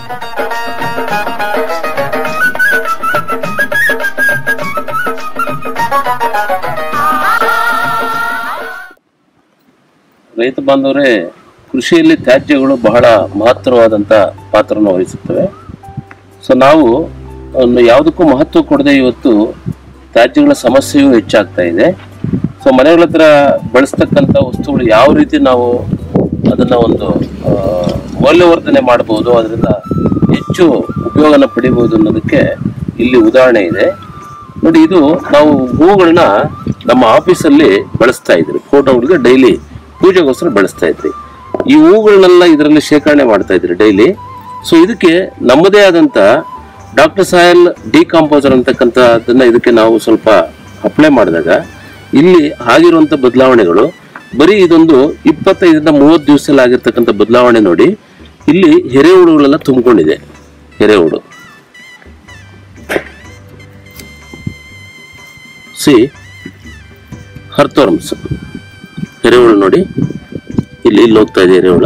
ರೈತ ಬಾಂಧವರೇ ಕೃಷಿಯಲ್ಲಿ ತ್ಯಾಜ್ಯಗಳು ಬಹಳ ಮಹತ್ತರವಾದಂಥ ಪಾತ್ರವನ್ನು ವಹಿಸುತ್ತವೆ ಸೊ ನಾವು ಒಂದು ಯಾವುದಕ್ಕೂ ಮಹತ್ವ ಕೊಡದೆ ಇವತ್ತು ತ್ಯಾಜ್ಯಗಳ ಸಮಸ್ಯೆಯೂ ಹೆಚ್ಚಾಗ್ತಾ ಇದೆ ಸೊ ಮನೆಗಳ ಹತ್ರ ಬಳಸ್ತಕ್ಕಂಥ ವಸ್ತುಗಳು ಯಾವ ರೀತಿ ನಾವು ಅದನ್ನು ಒಂದು ಆ, ಮೌಲ್ಯವರ್ಧನೆ ಮಾಡ್ಬೋದು ಅದರಿಂದ ಹೆಚ್ಚು ಉಪಯೋಗನ ಪಡಿಬೋದು ಅನ್ನೋದಕ್ಕೆ ಇಲ್ಲಿ ಉದಾಹರಣೆ ಇದೆ ನೋಡಿ ಇದು ನಾವು ಹೂಗಳನ್ನ ನಮ್ಮ ಆಫೀಸಲ್ಲಿ ಬಳಸ್ತಾ ಇದ್ರಿ ಫೋಟೋಗಳಿಗೆ ಡೈಲಿ ಪೂಜೆಗೋಸ್ಕರ ಬಳಸ್ತಾ ಇದ್ರಿ ಈ ಹೂಗಳನ್ನೆಲ್ಲ ಇದರಲ್ಲಿ ಶೇಖರಣೆ ಮಾಡ್ತಾ ಇದ್ರಿ ಡೈಲಿ ಸೊ ಇದಕ್ಕೆ ನಮ್ಮದೇ ಆದಂತ ಡಾಕ್ಟರ್ ಸಾಯಲ್ ಡಿಕಾಂಪೋಸರ್ ಅಂತಕ್ಕಂಥದ್ದನ್ನ ಇದಕ್ಕೆ ನಾವು ಸ್ವಲ್ಪ ಅಪ್ಲೈ ಮಾಡಿದಾಗ ಇಲ್ಲಿ ಆಗಿರುವಂತ ಬದಲಾವಣೆಗಳು ಬರೀ ಇದೊಂದು ಇಪ್ಪತ್ತೈದರಿಂದ ಮೂವತ್ತು ದಿವಸದಲ್ಲಿ ಆಗಿರ್ತಕ್ಕಂಥ ಬದಲಾವಣೆ ನೋಡಿ ಇಲ್ಲಿ ಎರೆಹುಳುಗಳೆಲ್ಲ ತುಂಬಿಕೊಂಡಿದೆ ಎರೆಹುಳು ಸಿ ಹರ್ತೋರ್ಮ್ಸ್ ಎರೆಹುಳು ನೋಡಿ ಇಲ್ಲಿ ಇಲ್ಲಿ ಹೋಗ್ತಾ ಇದೆ ಎರೆಹುಳ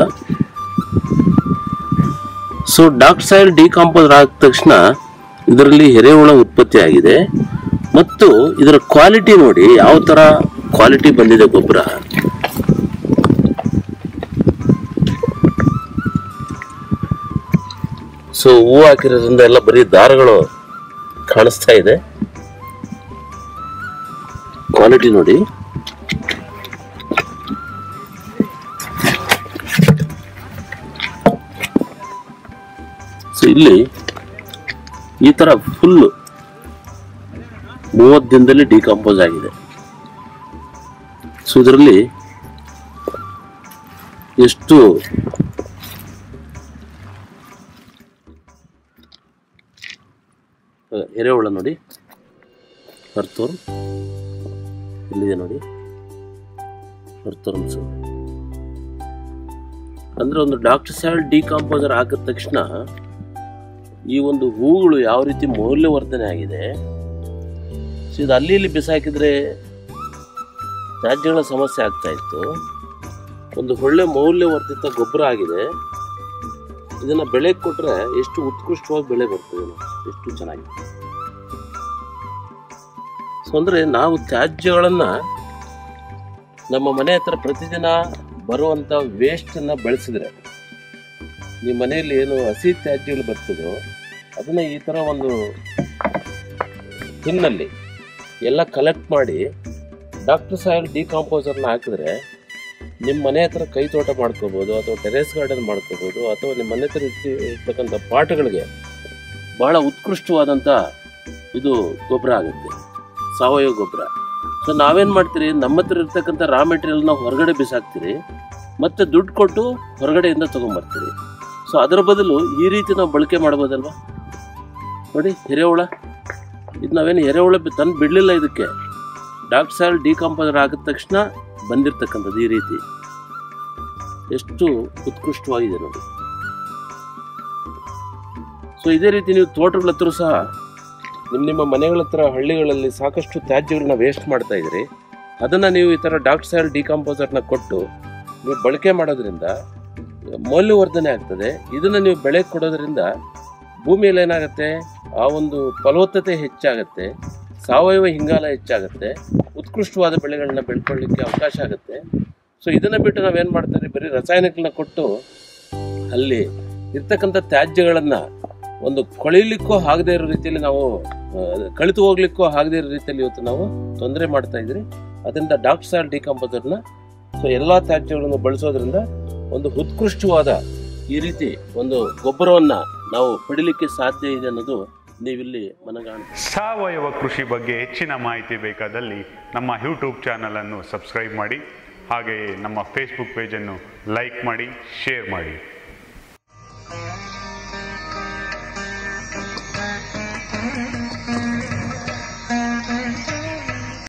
ಸೊ ಡಾಕ್ಸೈಲ್ ಡಿಕಾಂಪೋಸ್ ಆದ ತಕ್ಷಣ ಇದರಲ್ಲಿ ಎರೆಹುಳ ಉತ್ಪತ್ತಿ ಆಗಿದೆ ಮತ್ತು ಇದರ ಕ್ವಾಲಿಟಿ ನೋಡಿ ಯಾವ ತರ ಕ್ವಾಲಿಟಿ ಬಂದಿದೆ ಗೊಬ್ಬರ ಸೊ ಹೂವು ಹಾಕಿರೋದ್ರಿಂದ ಎಲ್ಲ ಬರೀ ದಾರಗಳು ಕಾಣಿಸ್ತಾ ಇದೆ ಕ್ವಾಲಿಟಿ ನೋಡಿ ಸೊ ಇಲ್ಲಿ ಈ ತರ ಫುಲ್ ಮೂವತ್ತು ದಿನದಲ್ಲಿ ಡಿಕಾಂಪೋಸ್ ಆಗಿದೆ ಸೊ ಇದರಲ್ಲಿ ಎಷ್ಟು ಆ, ಎರೆಹುಳ ನೋಡಿ ಹರ್ತೋರ್ ಇಲ್ಲಿದೆ ನೋಡಿ ಹರ್ತೋರ್ಮ್ಸು ಅಂದ್ರೆ ಒಂದು ಡಾಕ್ಟರ್ ಸಾಲ್ ಡಿಕಾಂಪೋಸರ್ ಹಾಕಿದ ತಕ್ಷಣ ಈ ಒಂದು ಹೂಗಳು ಯಾವ ರೀತಿ ಮೌಲ್ಯವರ್ಧನೆ ಆಗಿದೆ ಸೊ ಇದು ಅಲ್ಲಿ ಇಲ್ಲಿ ಬಿಸಾಕಿದ್ರೆ ತ್ಯಾಜ್ಯಗಳ ಸಮಸ್ಯೆ ಆಗ್ತಾ ಇತ್ತು ಒಂದು ಒಳ್ಳೆ ಮೌಲ್ಯವರ್ಧಿತ ಗೊಬ್ಬರ ಆಗಿದೆ ಇದನ್ನ ಬೆಳೆ ಕೊಟ್ರೆ ಎಷ್ಟು ಉತ್ಕೃಷ್ಟವಾಗಿ ಬೆಳೆ ಬರ್ತದೆ ನೋಡಿ. ಎಷ್ಟು ಚೆನ್ನಾಗಿದೆ ಸೊ ಅಂದ್ರೆ ನಾವು ತ್ಯಾಜ್ಯಗಳನ್ನ ನಮ್ಮ ಮನೆ ಹತ್ರ ಪ್ರತಿದಿನ ಬರುವಂತ ವೇಸ್ಟ್ ಅನ್ನ ಬಳಸಿದ್ರೆ ನಿಮ್ಮ ಮನೆಯಲ್ಲಿ ಏನು ಹಸಿ ತ್ಯಾಜ್ಯಗಳು ಬರ್ತದೋ ಅದನ್ನ ಈ ತರ ಒಂದು ಹಿನ್ನಲ್ಲಿ ಎಲ್ಲ ಕಲೆಕ್ಟ್ ಮಾಡಿ ಡಾಕ್ಟರ್ ಸಾಯಿಲ್ ಡಿಕಾಂಪೋಸರ್ನ ಹಾಕಿದ್ರೆ ನಿಮ್ಮ ಮನೆ ಹತ್ರ ಕೈ ತೋಟ ಮಾಡ್ಕೋಬೋದು ಅಥವಾ ಟೆರೇಸ್ ಗಾರ್ಡನ್ ಮಾಡ್ಕೋಬೋದು ಅಥವಾ ನಿಮ್ಮ ಮನೆ ಹತ್ರ ಇರ್ತಿ- ಇರ್ತಕ್ಕಂಥ ಪಾಟ್ಗಳಿಗೆ ಬಹಳ ಉತ್ಕೃಷ್ಟವಾದಂಥ ಇದು ಗೊಬ್ಬರ ಆಗುತ್ತೆ ಸಾವಯವ ಗೊಬ್ಬರ ಸೊ ನಾವೇನು ಮಾಡ್ತೀರಿ ನಮ್ಮ ಹತ್ರ ಇರ್ತಕ್ಕಂಥ ರಾ ಮೆಟೀರಿಯಲ್ನ ಹೊರಗಡೆ ಬಿಸಾಕ್ತೀರಿ ಮತ್ತೆ ದುಡ್ಡು ಕೊಟ್ಟು ಹೊರಗಡೆಯಿಂದ ತೊಗೊಂಬರ್ತೀರಿ ಸೊ ಅದರ ಬದಲು ಈ ರೀತಿ ನಾವು ಬಳಕೆ ಮಾಡ್ಬೋದಲ್ವಾ ನೋಡಿ ಎರೆಹುಳ ಇದು ನಾವೇನು ಎರೆಹುಳ ಬಿ- ತಂದು ಬಿಡಲಿಲ್ಲ ಇದಕ್ಕೆ ಡಾಕ್ಟರ್ ಸಾಲ್ ಡಿಕಾಂಪೋಸರ್ ಆಗಿದ ತಕ್ಷಣ ಬಂದಿರತಕ್ಕಂಥದ್ದು ಈ ರೀತಿ ಎಷ್ಟು ಉತ್ಕೃಷ್ಟವಾಗಿದೆ ನೋಡಿ ಸೊ ಇದೇ ರೀತಿ ನೀವು ತೋಟಗಳ ಹತ್ರ ಸಹ ನಿಮ್ಮ ನಿಮ್ಮ ಮನೆಗಳ ಹತ್ರ ಹಳ್ಳಿಗಳಲ್ಲಿ ಸಾಕಷ್ಟು ತ್ಯಾಜ್ಯಗಳನ್ನ ವೇಸ್ಟ್ ಮಾಡ್ತಾ ಇದ್ರಿ ಅದನ್ನು ನೀವು ಈ ಥರ ಡಾಕ್ಟರ್ ಸಾಯಿಲ್ ಡಿಕಾಂಪೋಸರ್ನ ಕೊಟ್ಟು ನೀವು ಬಳಕೆ ಮಾಡೋದ್ರಿಂದ ಮೌಲ್ಯವರ್ಧನೆ ಆಗ್ತದೆ ಇದನ್ನು ನೀವು ಬೆಳೆ ಕೊಡೋದ್ರಿಂದ ಭೂಮಿಯಲ್ಲಿ ಏನಾಗುತ್ತೆ ಆ ಒಂದು ಫಲವತ್ತತೆ ಹೆಚ್ಚಾಗುತ್ತೆ ಸಾವಯವ ಇಂಗಾಲ ಹೆಚ್ಚಾಗುತ್ತೆ ಉತ್ಕೃಷ್ಟವಾದ ಬೆಳೆಗಳನ್ನ ಬೆಳ್ಕೊಳ್ಳಿಕ್ಕೆ ಅವಕಾಶ ಆಗುತ್ತೆ ಸೊ ಇದನ್ನು ಬಿಟ್ಟು ನಾವೇನು ಮಾಡ್ತಾರೆ ಬರೀ ರಾಸಾಯನಿಕಗಳನ್ನ ಕೊಟ್ಟು ಅಲ್ಲಿ ಇರ್ತಕ್ಕಂಥ ತ್ಯಾಜ್ಯಗಳನ್ನು ಒಂದು ಕೊಳಿಲಿಕ್ಕೂ ಆಗದೇ ಇರೋ ರೀತಿಯಲ್ಲಿ ನಾವು ಆ, ಕಳಿತು ಹೋಗ್ಲಿಕ್ಕೂ ಆಗದೇ ಇರೋ ರೀತಿಯಲ್ಲಿ ಇವತ್ತು ನಾವು ತೊಂದರೆ ಮಾಡ್ತಾ ಇದ್ರಿ ಅದರಿಂದ ಡಾಕ್ಟರ್ ಸಾಲ್ ಡಿಕಾಂಪೋಸರ್ನ ಸೊ ಎಲ್ಲ ತ್ಯಾಜ್ಯಗಳನ್ನು ಬಳಸೋದ್ರಿಂದ ಒಂದು ಉತ್ಕೃಷ್ಟವಾದ ಈ ರೀತಿ ಒಂದು ಗೊಬ್ಬರವನ್ನ ನಾವು ಪಡಿಲಿಕ್ಕೆ ಸಾಧ್ಯ ಇದೆ ಅನ್ನೋದು ನೀವಿಲ್ಲಿ ಮನಗಾಣ ಸಾವಯವ ಕೃಷಿ ಬಗ್ಗೆ ಹೆಚ್ಚಿನ ಮಾಹಿತಿ ಬೇಕಾದಲ್ಲಿ ನಮ್ಮ ಯೂಟ್ಯೂಬ್ ಚಾನಲನ್ನು ಸಬ್ಸ್ಕ್ರೈಬ್ ಮಾಡಿ ಹಾಗೆಯೇ ನಮ್ಮ ಫೇಸ್ಬುಕ್ ಪೇಜನ್ನು ಲೈಕ್ ಮಾಡಿ ಶೇರ್ ಮಾಡಿ